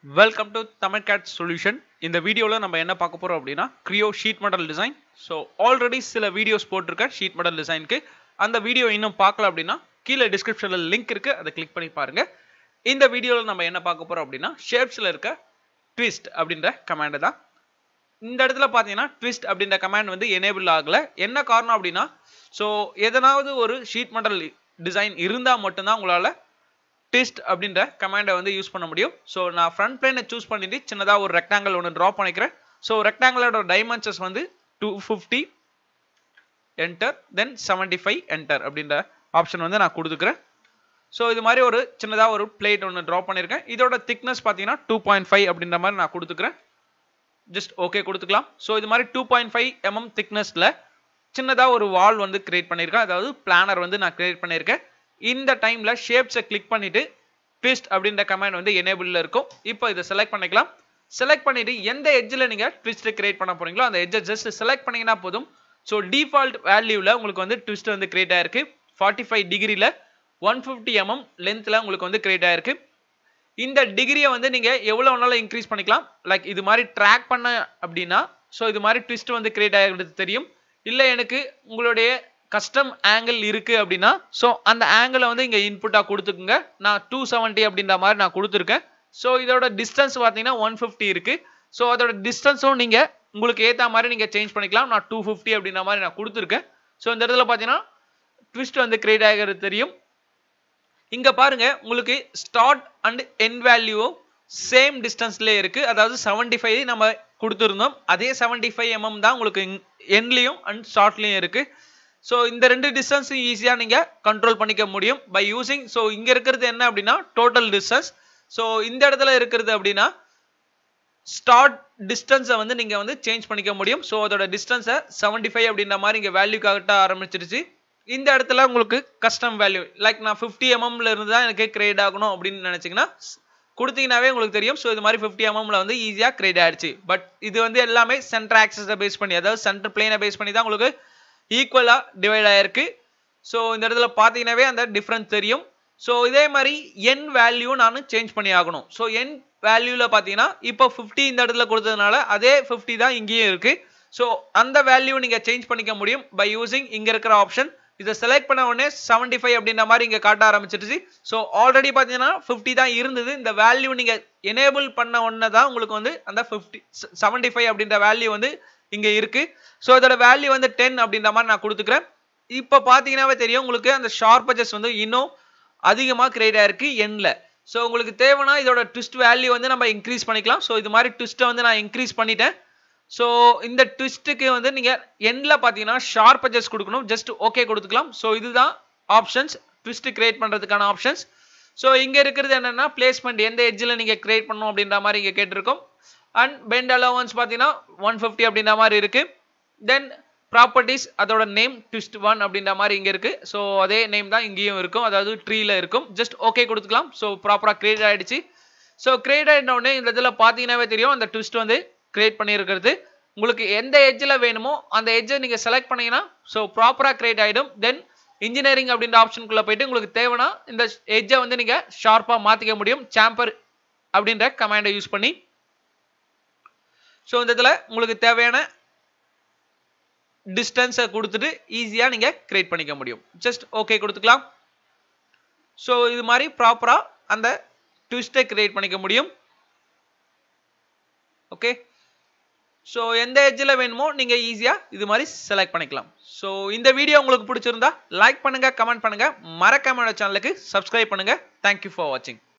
welcome to Tamil CAD solution இந்த வீடியோவில் நம்ம என்ன பார்க்க போகிறோம் அப்படின்னா Creo sheet model design so already சில வீடியோஸ் போட்டிருக்கேன் ஷீட் மாடல் டிசைனுக்கு அந்த வீடியோ இன்னும் பார்க்கல அப்படின்னா கீழே டிஸ்கிரிப்ஷனில் லிங்க் இருக்குது அதை கிளிக் பண்ணி பாருங்கள் இந்த வீடியோவில் நம்ம என்ன பார்க்க போகிறோம் அப்படின்னா ஷேப்ஸில் இருக்க ட்விஸ்ட் அப்படின்ற கமாண்டு தான் இந்த இடத்துல பார்த்தீங்கன்னா ட்விஸ்ட் அப்படின்ற கமாண்ட் வந்து எனேபிள் ஆகலை என்ன காரணம் அப்படின்னா ஸோ எதனாவது ஒரு ஷீட் மாடல் டிசைன் இருந்தால் மட்டும்தான் உங்களால் ட்விஸ்ட் அப்படின்ற கமாண்டை வந்து யூஸ் பண்ண முடியும் ஸோ நான் ஃப்ரண்ட் பிளேனை சூஸ் பண்ணிட்டு சின்னதாக ஒரு ரெக்டாங்கிள் ஒன்று ட்ரா பண்ணிக்கிறேன் ஸோ ரெக்டாங்கிளோட டைமென்ஷன்ஸ் வந்து two fifty enter then seventy five enter அப்படின்ற ஆப்ஷன் வந்து நான் கொடுத்துக்கிறேன் ஸோ இது மாதிரி ஒரு சின்னதாக ஒரு பிளேட் ஒன்று ட்ரா பண்ணியிருக்கேன் இதோட திக்னஸ் பார்த்தீங்கன்னா டூ பாயிண்ட் ஃபைவ் அப்படின்ற மாதிரி நான் கொடுத்துக்கிறேன் ஜஸ்ட் ஓகே கொடுத்துக்கலாம் ஸோ இது மாதிரி டூ பாயிண்ட் ஃபைவ் எம்எம் திக்னஸில் சின்னதாக ஒரு வால் வந்து கிரியேட் பண்ணியிருக்கேன் அதாவது பிளானர் வந்து நான் கிரியேட் பண்ணியிருக்கேன் இந்த டைமில் ஷேப்ஸை கிளிக் பண்ணிவிட்டு ட்விஸ்ட் அப்படின்ற கமாண்ட் வந்து எனேபிளில் இருக்கும் இப்போ இதை செலக்ட் பண்ணிக்கலாம் செலக்ட் பண்ணிவிட்டு எந்த எட்ஜில் நீங்கள் ட்விஸ்ட்டை கிரியேட் பண்ண போகிறீங்களோ அந்த எட்ஜை ஜஸ்ட் செலக்ட் பண்ணிங்கன்னா போதும் ஸோ டிஃபால்ட் வேல்யூவில் உங்களுக்கு வந்து ட்விஸ்ட் வந்து கிரியேட் ஆயிருக்கு ஃபார்ட்டி ஃபைவ் டிகிரியில் ஒன் ஃபிஃப்டி எம்எம் லென்த்தில் உங்களுக்கு வந்து கிரியேட் ஆயிருக்கு இந்த டிகிரியை வந்து நீங்கள் எவ்வளோ வேணாலும் இன்க்ரீஸ் பண்ணிக்கலாம் லைக் இது மாதிரி ட்ராக் பண்ண அப்படின்னா ஸோ இது மாதிரி ட்விஸ்ட் வந்து கிரியேட் ஆகிறது தெரியும் இல்லை எனக்கு உங்களுடைய கஸ்டம் ஆங்கிள் இருக்குது அப்படின்னா ஸோ அந்த ஆங்கிளை வந்து இங்கே இன்புட்டாக கொடுத்துக்குங்க நான் டூ செவன்ட்டி அப்படின்ற மாதிரி நான் கொடுத்துருக்கேன் ஸோ இதோட டிஸ்டன்ஸ் பார்த்தீங்கன்னா ஒன் ஃபிஃப்டி இருக்குது ஸோ அதோட டிஸ்டன்ஸும் நீங்கள் உங்களுக்கு ஏற்ற மாதிரி நீங்கள் சேஞ்ச் பண்ணிக்கலாம் நான் டூ ஃபிஃப்டி அப்படின்ற மாதிரி நான் கொடுத்துருக்கேன் ஸோ இந்த இடத்துல பார்த்தீங்கன்னா ட்விஸ்ட் வந்து கிரியேட் ஆகிறது தெரியும் இங்கே பாருங்க உங்களுக்கு ஸ்டார்ட் அண்ட் என் வேல்யூவும் சேம் டிஸ்டன்ஸ்லேயே இருக்குது அதாவது செவன்டி ஃபைவ் நம்ம கொடுத்துருந்தோம் அதே செவன்டி ஃபைவ் எம்எம் தான் உங்களுக்கு எண்ட்லேயும் அண்ட் ஷார்ட்லேயும் இருக்குது ஸோ இந்த ரெண்டு டிஸ்டன்ஸும் ஈஸியாக நீங்கள் கண்ட்ரோல் பண்ணிக்க முடியும் பை யூசிங் ஸோ இங்கே இருக்கிறது என்ன அப்படின்னா டோட்டல் டிஸ்டன்ஸ் ஸோ இந்த இடத்துல இருக்கிறது அப்படின்னா ஸ்டார்ட் டிஸ்டன்ஸை வந்து நீங்கள் வந்து சேஞ்ச் பண்ணிக்க முடியும் ஸோ அதோட டிஸ்டன்ஸை செவன்டி ஃபைவ் அப்படின்ற மாதிரி இங்கே வேல்யூ காட்ட ஆரம்பிச்சிருச்சு இந்த இடத்துல உங்களுக்கு கஸ்டம் வேல்யூ லைக் நான் ஃபிஃப்டி எம்எம்ல இருந்து தான் எனக்கு கிரியேட் ஆகணும் அப்படின்னு நினச்சிங்கன்னா கொடுத்தீங்கன்னாவே உங்களுக்கு தெரியும் ஸோ இது மாதிரி ஃபிஃப்டி எம்எம்ல வந்து ஈஸியாக கிரியேட் ஆயிடுச்சு பட் இது வந்து எல்லாமே சென்டர் ஆக்சஸை பேஸ் பண்ணி அதாவது சென்டர் பிளேனை பேஸ் பண்ணி தான் உங்களுக்கு ஈக்குவலாக டிவைட் ஆயிருக்கு ஸோ இந்த இடத்துல பார்த்தீங்கன்னாவே அந்த டிஃப்ரென்ஸ் தெரியும் ஸோ இதே மாதிரி என் வேல்யூ நான் சேஞ்ச் பண்ணி ஆகணும் ஸோ என் வேல்யூவில் பார்த்தீங்கன்னா இப்போ ஃபிஃப்டி இந்த இடத்துல கொடுத்ததுனால அதே ஃபிஃப்டி தான் இங்கேயும் இருக்குது ஸோ அந்த வேல்யூ நீங்கள் சேஞ்ச் பண்ணிக்க முடியும் பை யூசிங் இங்கே இருக்கிற ஆப்ஷன் இதை செலக்ட் பண்ண உடனே செவன்டி ஃபைவ் அப்படின்ற மாதிரி இங்கே காட்ட ஆரம்பிச்சிருச்சு ஸோ ஆல்ரெடி பார்த்தீங்கன்னா ஃபிஃப்டி தான் இருந்தது இந்த வேல்யூ நீங்கள் எனேபிள் பண்ண உடனே தான் உங்களுக்கு வந்து அந்த ஃபிஃப்டி செவன்டி ஃபைவ் அப்படின்ற வேல்யூ வந்து இங்கே இருக்குது ஸோ இதோட வேல்யூ வந்து டென் அப்படின்ற மாதிரி நான் கொடுத்துக்கிறேன் இப்போ பார்த்தீங்கன்னாவே தெரியும் உங்களுக்கு அந்த ஷார்பஜஸ் வந்து இன்னும் அதிகமாக கிரியேட் ஆயிருக்கு எண்ணில் ஸோ உங்களுக்கு தேவைன்னா இதோட ட்விஸ்ட் வேல்யூ வந்து நம்ம இன்க்ரீஸ் பண்ணிக்கலாம் ஸோ இது மாதிரி ட்விஸ்ட்டை வந்து நான் இன்க்ரீஸ் பண்ணிட்டேன் ஸோ இந்த ட்விஸ்ட்டுக்கு வந்து நீங்கள் எண்டில் பார்த்தீங்கன்னா ஷார்ப் அட்ஜஸ்ட் கொடுக்கணும் ஜஸ்ட் ஓகே கொடுத்துக்கலாம் ஸோ இதுதான் ஆப்ஷன்ஸ் ட்விஸ்ட் கிரியேட் பண்ணுறதுக்கான ஆப்ஷன்ஸ் ஸோ இங்கே இருக்கிறது என்னென்னா பிளேஸ்மெண்ட் எந்த எட்ஜில் நீங்கள் கிரியேட் பண்ணணும் அப்படின்ற மாதிரி இங்கே கேட்டிருக்கோம் அண்ட் பெண்ட் அலோவன்ஸ் பார்த்தீங்கன்னா ஒன் ஃபிஃப்டி அப்படின்ற மாதிரி இருக்குது தென் ப்ராப்பர்ட்டிஸ் அதோட நேம் ட்விஸ்ட் ஒன் அப்படின்ற மாதிரி இங்கே இருக்குது ஸோ அதே நேம் தான் இங்கேயும் இருக்கும் அதாவது ட்ரீல இருக்கும் ஜஸ்ட் ஓகே கொடுத்துக்கலாம் ஸோ ப்ராப்பராக கிரியேட் ஆகிடுச்சு ஸோ கிரியேட் ஆகிட்டோடனே இந்த இதில் பார்த்தீங்கன்னாவே தெரியும் அந்த ட்விஸ்ட் வந்து கிரியேட் பண்ணியிருக்கிறது உங்களுக்கு எந்த எட்ஜில் வேணுமோ அந்த எட்ஜை நீங்கள் செலக்ட் பண்ணீங்கன்னா ஸோ ப்ராப்பராக கிரியேட் ஆகிடும் தென் இன்ஜினியரிங் அப்படின்ற ஆப்ஷனுக்குள்ளே போயிட்டு உங்களுக்கு தேவைன்னா இந்த எட்ஜை வந்து நீங்கள் ஷார்ப்பாக மாற்றிக்க முடியும் சாம்பர் அப்படின்ற கமாண்டை யூஸ் பண்ணி ஸோ இந்த இதில் உங்களுக்கு தேவையான டிஸ்டன்ஸை கொடுத்துட்டு ஈஸியாக நீங்கள் கிரியேட் பண்ணிக்க முடியும் ஜஸ்ட் ஓகே கொடுத்துக்கலாம் ஸோ இது மாதிரி ப்ராப்பராக அந்த ட்விஸ்ட்டை கிரியேட் பண்ணிக்க முடியும் ஓகே ஸோ எந்த எட்ஜில் வேணுமோ நீங்கள் ஈஸியாக இது மாதிரி செலக்ட் பண்ணிக்கலாம் ஸோ இந்த வீடியோ உங்களுக்கு பிடிச்சிருந்தா லைக் பண்ணுங்கள் கமெண்ட் பண்ணுங்கள் மறக்காம சேனலுக்கு சப்ஸ்கிரைப் பண்ணுங்கள் தேங்க்யூ ஃபார் வாட்சிங்